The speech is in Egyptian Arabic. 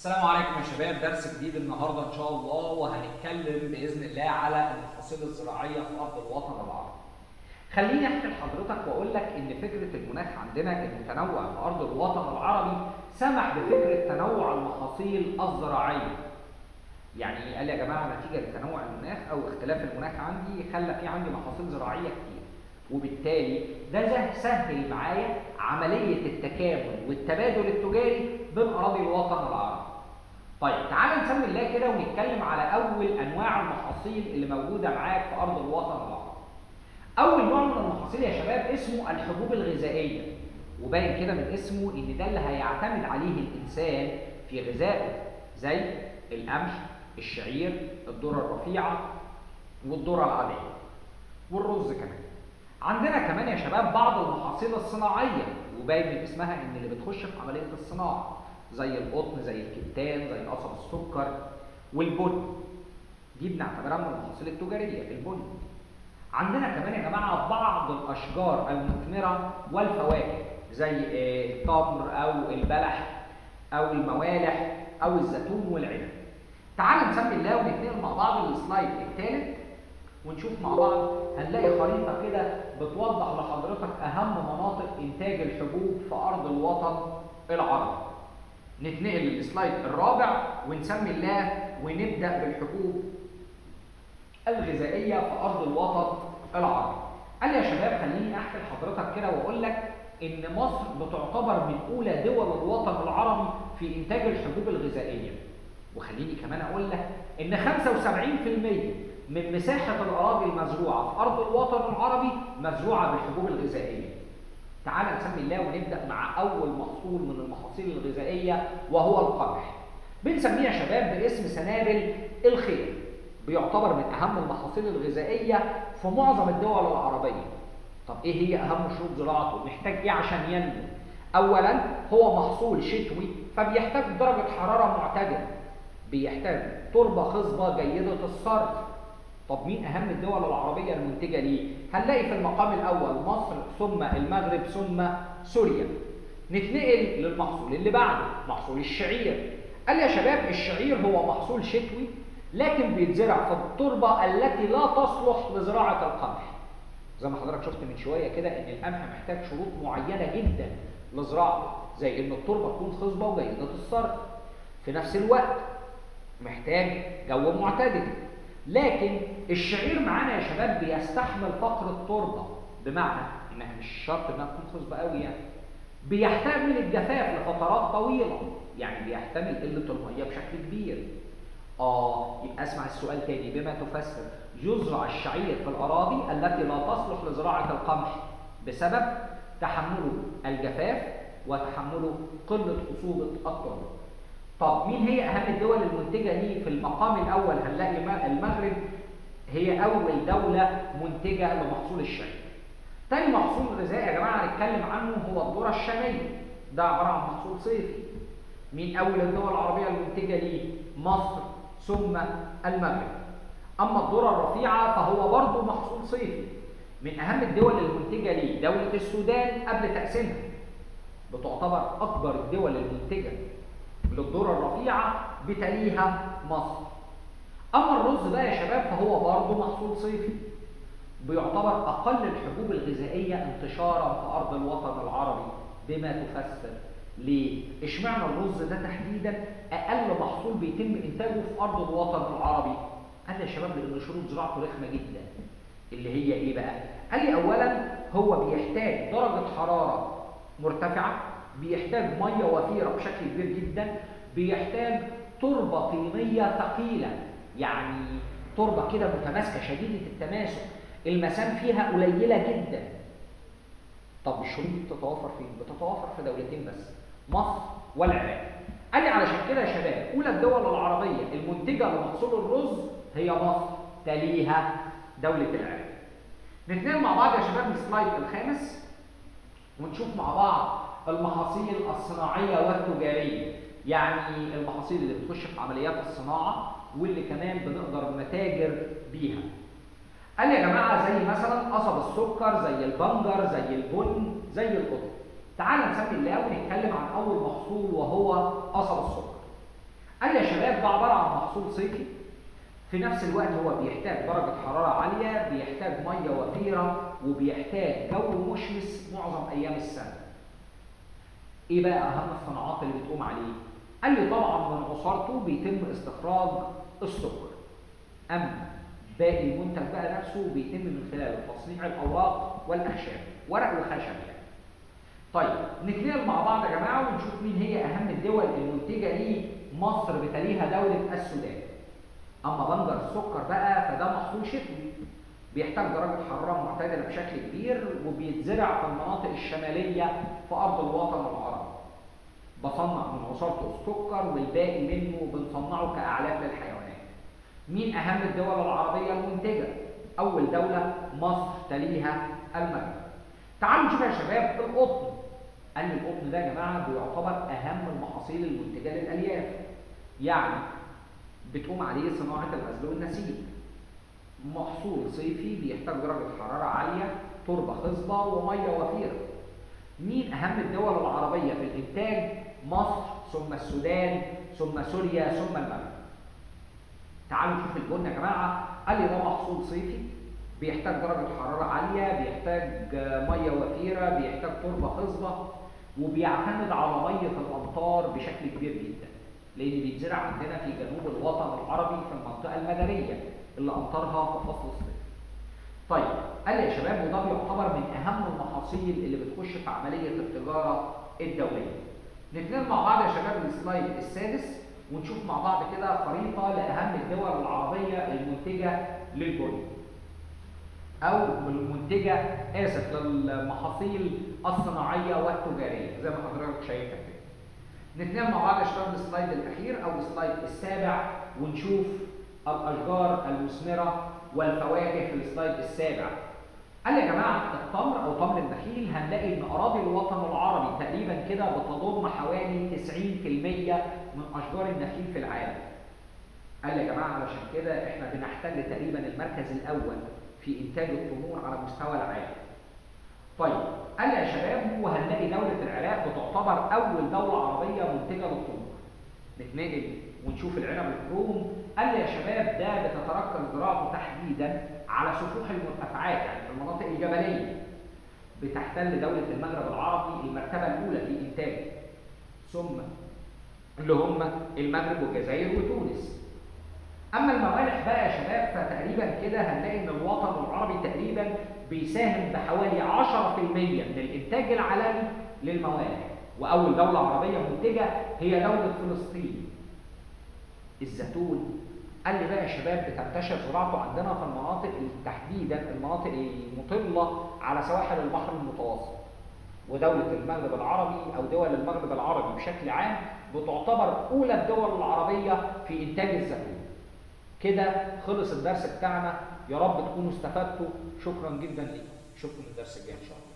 السلام عليكم يا شباب درس جديد النهارده ان شاء الله وهنتكلم باذن الله على المحاصيل الزراعيه في ارض الوطن العربي. خليني احكي لحضرتك واقول لك ان فكره المناخ عندنا المتنوع في ارض الوطن العربي سمح بفكره تنوع المحاصيل الزراعيه. يعني ايه؟ قال لي يا جماعه نتيجه لتنوع المناخ او اختلاف المناخ عندي خلى في عندي محاصيل زراعيه كتير. وبالتالي ده ده سهل معايا عمليه التكامل والتبادل التجاري بين اراضي الوطن العربي. طيب تعال نسمي الله كده ونتكلم على اول انواع المحاصيل اللي موجوده معاك في ارض الوطن العربي. اول نوع من المحاصيل يا شباب اسمه الحبوب الغذائيه وباين كده من اسمه ان ده اللي هيعتمد عليه الانسان في غذائه زي القمح، الشعير، الذره الرفيعه والذره العاديه والرز كمان. عندنا كمان يا شباب بعض المحاصيل الصناعيه وباين من اسمها ان اللي بتخش في عمليه الصناعه زي القطن زي الكتان زي قصب السكر والبن دي بنعتبرها من المحاصيل التجاريه البن عندنا كمان يا جماعه بعض الاشجار المثمره والفواكه زي التمر او البلح او الموالح او الزيتون والعنب تعال نسمي الله ونتنقل مع بعض السلايد الثالث ونشوف مع بعض هنلاقي خريطه كده بتوضح لحضرتك اهم مناطق انتاج الحبوب في ارض الوطن العربي نتنقل للسلايد الرابع ونسمي الله ونبدا بالحبوب الغذائيه في ارض الوطن العربي. قال يا شباب خليني احكي لحضرتك كده واقول لك ان مصر بتعتبر من اولى دول الوطن العربي في انتاج الحبوب الغذائيه. وخليني كمان اقول لك ان 75% من مساحه الاراضي المزروعه في ارض الوطن العربي مزروعه بالحبوب الغذائيه. تعال نسمي الله ونبدا مع اول محصول من المحاصيل الغذائيه وهو القمح. بنسميه يا شباب باسم سنابل الخير. بيعتبر من اهم المحاصيل الغذائيه في معظم الدول العربيه. طب ايه هي اهم شروط زراعته؟ محتاج ايه عشان ينمو؟ اولا هو محصول شتوي فبيحتاج درجه حراره معتدله. بيحتاج تربه خصبه جيده الصرف. طب مين اهم الدول العربيه المنتجه ليه؟ هنلاقي في المقام الاول مصر ثم المغرب ثم سوريا. نتنقل للمحصول اللي بعده محصول الشعير. قال يا شباب الشعير هو محصول شتوي لكن بيتزرع في التربه التي لا تصلح لزراعه القمح. زي ما حضرتك شفت من شويه كده ان القمح محتاج شروط معينه جدا لزراعته زي ان التربه تكون خصبه وجيده الصرف. في نفس الوقت محتاج جو معتدل لكن الشعير معانا يا شباب بيستحمل فقر التربه بمعنى انها مش شرط انها تكون خصبه قوي يعني بيحتمل الجفاف لفترات طويله يعني بيحتمل قله الميه بشكل كبير اه يبقى اسمع السؤال تاني بما تفسر يزرع الشعير في الاراضي التي لا تصلح لزراعه القمح بسبب تحمله الجفاف وتحمله قله خصوبه التربه طب مين هي اهم الدول المنتجه ليه في المقام الاول هنلاقي المغرب هي اول دوله منتجه لمحصول الشعير تاني محصول غذائي يا جماعه هنتكلم عنه هو الذره الشاميه ده عباره عن محصول صيفي مين اول الدول العربيه المنتجه ليه مصر ثم المغرب اما الذره الرفيعه فهو برضه محصول صيفي من اهم الدول المنتجه ليه دوله السودان قبل تقسيمها بتعتبر اكبر الدول المنتجه للذرة الرفيعة بتليها مصر. أما الرز بقى يا شباب فهو برضه محصول صيفي. بيعتبر أقل الحبوب الغذائية انتشارا في أرض الوطن العربي بما تفسر. ليه؟ اشمعنى الرز ده تحديدا أقل محصول بيتم إنتاجه في أرض الوطن العربي؟ قال لي يا شباب لأن شروط زراعته رخمة جدا. اللي هي إيه بقى؟ قال لي أولا هو بيحتاج درجة حرارة مرتفعة بيحتاج ميه وفيره بشكل كبير جدا بيحتاج تربه طينيه ثقيله يعني تربه كده متماسكه شديده التماسك المسام فيها قليله جدا طب الشروط دي بتتوافر فين بتتوافر في دولتين بس مصر والعراق قال لي علشان كده يا شباب اولى الدول العربيه المنتجه لمحصول الرز هي مصر تليها دوله العراق نتنقل مع بعض يا شباب السلايد الخامس ونشوف مع بعض المحاصيل الصناعيه والتجاريه يعني المحاصيل اللي بتخش في عمليات الصناعه واللي كمان بنقدر نتاجر بيها قال لي يا جماعه زي مثلا قصب السكر زي البنجر زي البن زي القطن تعال نسمي الله ونتكلم عن اول محصول وهو قصب السكر الزائد ده عباره عن محصول صيفي في نفس الوقت هو بيحتاج درجه حراره عاليه بيحتاج ميه وفيره وبيحتاج جو مشمس معظم ايام السنه ايه بقى اهم الصناعات اللي بتقوم عليه قال لي طبعا من عصارته بيتم استخراج السكر اما باقي المنتج بقى نفسه بيتم من خلال تصنيع الاوراق والاخشاب ورق وخشب يعني طيب نتنقل مع بعض يا جماعه ونشوف مين هي اهم الدول المنتجه ليه مصر بتليها دوله السودان اما بنجر السكر بقى فده محصول شتوي بيحتاج درجه حراره معتدله بشكل كبير وبيتزرع في المناطق الشماليه في ارض الوطن العربي بصنع من عصارته السكر والباقي منه بنصنعه كاعلاف للحيوانات مين اهم الدول العربيه المنتجه اول دوله مصر تليها المغرب تعالوا نشوف يا شباب القطن قال لي القطن ده يا جماعه بيعتبر اهم المحاصيل المنتجه للالياف يعني بتقوم عليه صناعه الغزل والنسيج محصول صيفي بيحتاج درجه حراره عاليه تربه خصبه وميه وفيره مين اهم الدول العربيه في الانتاج مصر ثم السودان ثم سوريا ثم المغرب تعالوا نشوف البن يا جماعه قال لي ده محصول صيفي بيحتاج درجه حراره عاليه بيحتاج ميه وفيره بيحتاج تربه خصبه وبيعتمد على ميه الامطار بشكل كبير جدا لان بيتزرع عندنا في جنوب الوطن العربي في المنطقه المداريه اللي امطارها في فصل الصيف طيب قال لي يا شباب وده بيعتبر من اهم المحاصيل اللي بتخش في عمليه التجاره الدوليه نتنقل مع بعض يا شباب السلايد السادس ونشوف مع بعض كده خريطه لاهم الدول العربيه المنتجه للبن او المنتجه اسف للمحاصيل الصناعيه والتجاريه زي ما حضرتك شايفه كده نتنقل مع بعض يا شباب السلايد الاخير او السلايد السابع ونشوف الاشجار المثمره والفواكه في السلايد السابع قال يا جماعه التمر او تمر النخيل هنلاقي ان اراضي الوطن العربي تقريبا كده بتضم حوالي 90% من اشجار النخيل في العالم. قال يا جماعه علشان كده احنا بنحتل تقريبا المركز الاول في انتاج التمور على مستوى العالم. طيب قال يا شباب وهنلاقي دوله العراق بتعتبر اول دوله عربيه منتجه للتمور. نتنقل ونشوف العنب الكروم قال لي يا شباب ده بتتركز زراعته تحديدا على سفوح المرتفعات يعني في المناطق الجبليه بتحتل دولة المغرب العربي المرتبة الأولى في إنتاجه ثم اللي هم المغرب والجزائر وتونس أما الموالح بقى يا شباب فتقريبا كده هنلاقي إن الوطن العربي تقريبا بيساهم بحوالي 10% من الإنتاج العالمي للموالح وأول دولة عربية منتجة هي دولة فلسطين الزيتون قال لي بقى يا شباب بتنتشر زراعته عندنا في المناطق تحديدا المناطق المطله على سواحل البحر المتوسط ودولة المغرب العربي أو دول المغرب العربي بشكل عام بتعتبر أولى الدول العربية في إنتاج الزيتون. كده خلص الدرس بتاعنا يا رب تكونوا استفدتوا شكرا جدا لكم. اشوفكم الدرس الجاي إن شاء الله.